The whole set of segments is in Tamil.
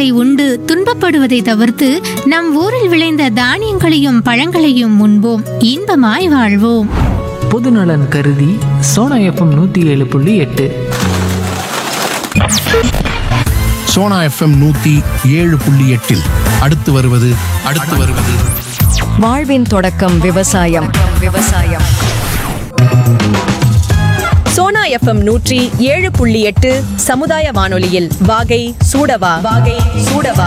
காய்கறிகளை உண்டு துன்பப்படுவதை தவிர்த்து நம் ஊரில் விளைந்த தானியங்களையும் பழங்களையும் உண்போம் இன்பமாய் வாழ்வோம் பொதுநலன் கருதி சோனா எஃப்எம் நூற்றி ஏழு புள்ளி எட்டு சோனா எஃப்எம் நூத்தி ஏழு புள்ளி எட்டில் அடுத்து வருவது அடுத்து வருவது வாழ்வின் தொடக்கம் விவசாயம் விவசாயம் சோனா எஃப்எம் நூற்றி ஏழு புள்ளி எட்டு சமுதாய வானொலியில் வாகை சூடவா வாகை சூடவா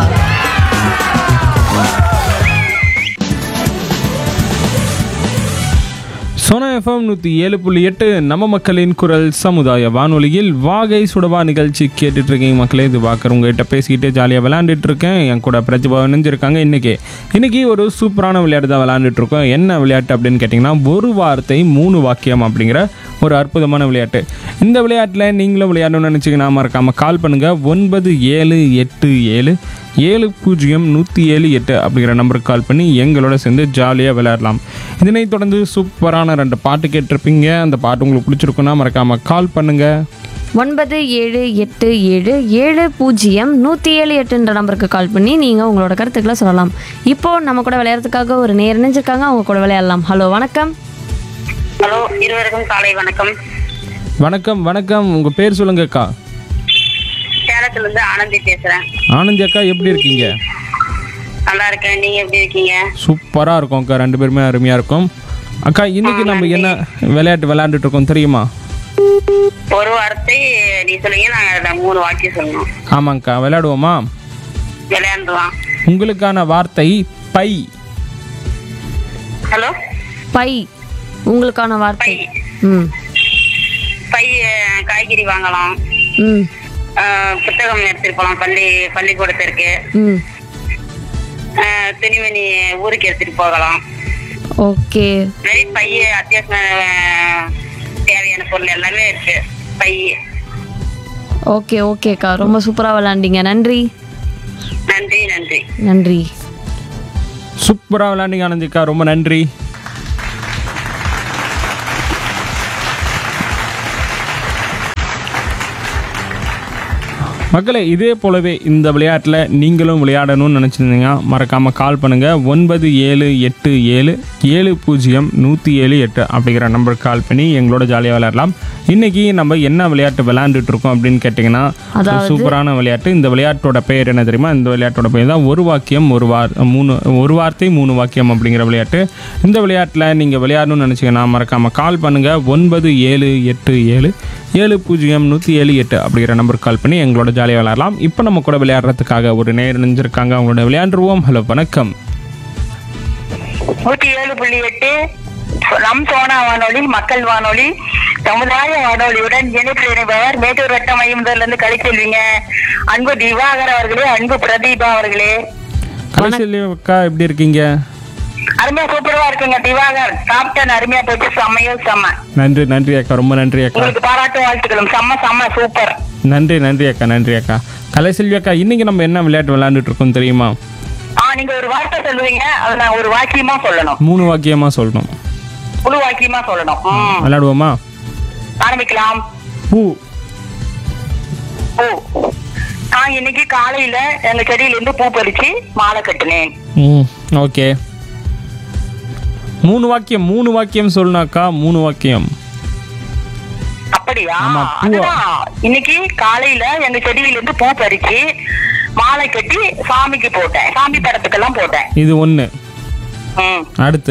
சோனா எஃப்எம் நூற்றி ஏழு புள்ளி எட்டு நம்ம மக்களின் குரல் சமுதாய வானொலியில் வாகை சுடவா நிகழ்ச்சி கேட்டுட்டு இருக்கீங்க மக்களே இது பார்க்குற உங்ககிட்ட பேசிக்கிட்டே ஜாலியாக விளையாண்டுட்டு இருக்கேன் என் கூட பிரதிபா இணைஞ்சிருக்காங்க இன்னைக்கு இன்னைக்கு ஒரு சூப்பரான விளையாட்டு தான் விளையாண்டுட்டு இருக்கோம் என்ன விளையாட்டு அப்படின்னு கேட்டிங்கன்னா ஒரு வார்த்தை மூணு வாக்கியம் அப்படிங்கிற ஒரு அற்புதமான விளையாட்டு இந்த விளையாட்டில் நீங்களும் விளையாடணும்னு நினச்சிங்கன்னா மறக்காமல் கால் பண்ணுங்கள் ஒன்பது ஏழு எட்டு ஏழு ஏழு பூஜ்ஜியம் நூற்றி ஏழு எட்டு அப்படிங்கிற நம்பருக்கு கால் பண்ணி எங்களோட சேர்ந்து ஜாலியாக விளையாடலாம் இதனைத் தொடர்ந்து சூப்பரான ரெண்டு பாட்டு கேட்டிருப்பீங்க அந்த பாட்டு உங்களுக்கு பிடிச்சிருக்குன்னா மறக்காமல் கால் பண்ணுங்கள் ஒன்பது ஏழு எட்டு ஏழு ஏழு பூஜ்ஜியம் நூற்றி ஏழு எட்டுன்ற நம்பருக்கு கால் பண்ணி நீங்கள் உங்களோட கருத்துக்களை சொல்லலாம் இப்போ நம்ம கூட விளையாடுறதுக்காக ஒரு நேர் இணைஞ்சிருக்காங்க அவங்க கூட விளையாடலாம் ஹலோ வணக்கம் ஹலோ இருவருக்கும் காலை வணக்கம் வணக்கம் வணக்கம் உங்கள் பேர் சொல்லுங்கக்கா சேலத்துல இருந்து ஆனந்தி பேசுறேன் ஆனந்தி அக்கா எப்படி இருக்கீங்க நல்லா இருக்கேன் நீங்க எப்படி இருக்கீங்க சூப்பராக இருக்கும் அக்கா ரெண்டு பேருமே அருமையாக இருக்கும் அக்கா இன்னைக்கு நம்ம என்ன விளையாட்டு விளையாண்டுட்டு இருக்கோம் தெரியுமா ஒரு வார்த்தை நீ சொல்லுங்க நாங்க அதுல மூணு வாக்கியம் சொல்லணும் ஆமாங்க்கா விளையாடுவோமா விளையாண்டுலாம் உங்களுக்கான வார்த்தை பை ஹலோ பை உங்களுக்கான வார்த்தை ம் பை அஹ், காய்கறி வாங்கலாம் ம் அஹ், புத்தகம் எடுத்துட்டு போலாம் பள்ளி பள்ளிக்கூடத்திற்கு ம் அஹ், துணிமணி ஊருக்கு எடுத்துட்டு போகலாம் ஓகே நிறைய பைய அத்தியாவசிய அஹ், தேவையான பொருள் எல்லாமே இருக்கு பை ஓகே ஓகேக்கா ரொம்ப சூப்பராக விளையாண்டீங்க நன்றி நன்றி நன்றி நன்றி சூப்பராக விளையாண்டிங்க ஆனந்திக்கா ரொம்ப நன்றி மக்களே இதே போலவே இந்த விளையாட்டில் நீங்களும் விளையாடணும்னு நினச்சிருந்தீங்க மறக்காமல் கால் பண்ணுங்கள் ஒன்பது ஏழு எட்டு ஏழு ஏழு பூஜ்ஜியம் நூற்றி ஏழு எட்டு அப்படிங்கிற நம்பருக்கு கால் பண்ணி எங்களோட ஜாலியாக விளையாடலாம் இன்றைக்கி நம்ம என்ன விளையாட்டு விளையாண்டுட்டு இருக்கோம் அப்படின்னு கேட்டிங்கன்னா ஒரு அதாவது- சூப்பரான விளையாட்டு இந்த விளையாட்டோட பெயர் என்ன தெரியுமா இந்த விளையாட்டோட பெயர் தான் ஒரு வாக்கியம் ஒரு வார் மூணு ஒரு வார்த்தை மூணு வாக்கியம் அப்படிங்கிற விளையாட்டு இந்த விளையாட்டில் நீங்கள் விளையாடணும்னு நினச்சிங்கன்னா மறக்காமல் கால் பண்ணுங்கள் ஒன்பது ஏழு எட்டு ஏழு ஏழு பூஜ்ஜியம் நூற்றி ஏழு எட்டு அப்படிங்கிற நம்பருக்கு கால் பண்ணி எங்களோட ஜாலியாக விளையாடலாம் இப்போ நம்ம கூட விளையாடுறதுக்காக ஒரு நேர் நினைஞ்சிருக்காங்க அவங்களோட விளையாண்டுருவோம் ஹலோ வணக்கம் நூத்தி ஏழு புள்ளி எட்டு நம் சோனா வானொலி மக்கள் வானொலி சமுதாய வானொலியுடன் இணைப்பில் இணைப்பவர் மேட்டூர் வட்டம் ஐம்பதுல இருந்து கழிச்செல்விங்க அன்பு திவாகர் அவர்களே அன்பு பிரதீபா அவர்களே கடைசியில் அக்கா எப்படி இருக்கீங்க அருமையா சூப்பரா இருக்குங்க திவாகர் சாப்பிட்டேன் அருமையா போச்சு செம்மையோ செம்ம நன்றி நன்றி அக்கா ரொம்ப நன்றி அக்கா உங்களுக்கு பாராட்டு வாழ்த்துக்களும் செம்ம செம்ம சூப்பர் நன்றி நன்றி அக்கா நன்றி அக்கா கலைசெல்வி அக்கா இன்னைக்கு நம்ம என்ன விளையாட்டு விளையாண்டுட்டு இருக்கோம் தெரியுமா ஆ நீங்க ஒரு வார்த்தை சொல்லுவீங்க அதை நான் ஒரு வாக்கியமா சொல்லணும் மூணு வாக்கியமாக சொல்லணும் முழு வாக்கியமா சொல்லணும் ம். விளையாடுவோமா ஆரம்பிக்கலாம் பூ பூ நான் இன்னைக்கு காலையில எங்க செடியில இருந்து பூ பறிச்சு மாலை கட்டினேன் ம் ஓகே மூணு வாக்கியம் மூணு வாக்கியம் சொல்லணாக்கா மூணு வாக்கியம் அப்படியா ஆமா, பூவா? அதுதான் இன்னைக்கு காலையில எங்க செடியில இருந்து பூ பறிச்சு மாலை கட்டி சாமிக்கு போட்டேன் சாமி படத்துக்கெல்லாம் போட்டேன் இது ஒன்று ம். அடுத்து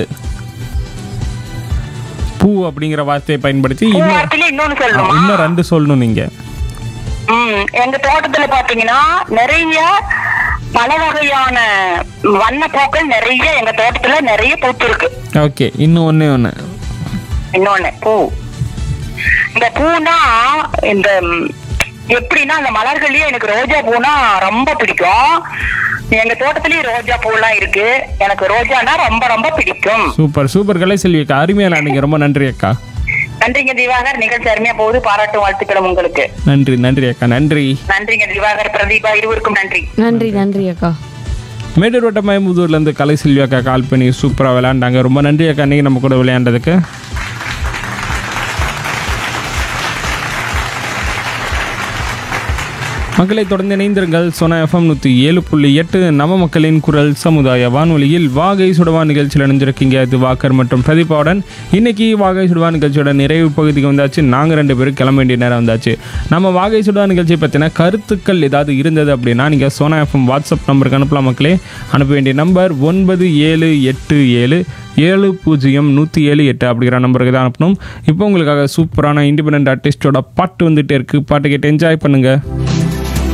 பூ அப்படிங்கிற வார்த்தையை பயன்படுத்தி பூ இன்னும் வார்த்தையில இன்னொன்னு ஆ, சொல்லணுமா இன்னும் ரெண்டு சொல்லணும் நீங்கள் ம். எங்க தோட்டத்துல பாத்தீங்கன்னா நிறைய பல வகையான வண்ண பூக்கள் நிறைய எங்க தோட்டத்துல நிறைய பூத்து இருக்கு ஓகே இன்னும் ஒன்றே ஒன்று இன்னொன்னு பூ இந்த பூனா இந்த ம், எப்படின்னா அந்த மலர்கள்லயே எனக்கு ரோஜா பூனா ரொம்ப பிடிக்கும் எங்க தோட்டத்திலயும் ரோஜா பூலாம் இருக்கு எனக்கு ரோஜானா ரொம்ப ரொம்ப பிடிக்கும் சூப்பர் சூப்பர் கலைசெல்வி அக்கா அருமையாக விளையாடுங்க ரொம்ப நன்றி அக்கா நன்றிங்க திவாகர் நிகழ்ச்சி அருமையா போகுது பாராட்டு வாழ்த்துக்களும் உங்களுக்கு நன்றி நன்றி அக்கா நன்றி நன்றிங்க திவாகர் பிரதீபா இருவருக்கும் நன்றி நன்றி நன்றி அக்கா மேட்டூர் வட்டம் மயம்புதூர்லேருந்து கலைசெல்வி அக்கா கால் பண்ணி சூப்பராக விளையாண்டாங்க ரொம்ப நன்றி அக்கா நீங்கள் நம்ம கூட விளையாண்டதுக்கு மக்களை தொடர்ந்து இணைந்திருங்கள் சோனா எஃப்எம் நூற்றி ஏழு புள்ளி எட்டு நவ மக்களின் குரல் சமுதாய வானொலியில் வாகை சுடவா நிகழ்ச்சியில் இணைஞ்சிருக்கீங்க இது வாக்கர் மற்றும் பிரதீபாவுடன் இன்னைக்கு வாகை சுடவா நிகழ்ச்சியோட நிறைவு பகுதிக்கு வந்தாச்சு நாங்கள் ரெண்டு பேரும் கிளம்ப வேண்டிய நேரம் வந்தாச்சு நம்ம வாகை சுடவா நிகழ்ச்சியை பற்றின கருத்துக்கள் ஏதாவது இருந்தது அப்படின்னா நீங்கள் சோனா எஃப்எம் வாட்ஸ்அப் நம்பருக்கு அனுப்பலாம் மக்களே அனுப்ப வேண்டிய நம்பர் ஒன்பது ஏழு எட்டு ஏழு ஏழு பூஜ்ஜியம் நூற்றி ஏழு எட்டு அப்படிங்கிற நம்பருக்கு தான் அனுப்பணும் இப்போ உங்களுக்காக சூப்பரான இண்டிபெண்ட் ஆர்டிஸ்டோட பாட்டு வந்துட்டே இருக்குது பாட்டு கேட்டு என்ஜாய் பண்ணுங்கள்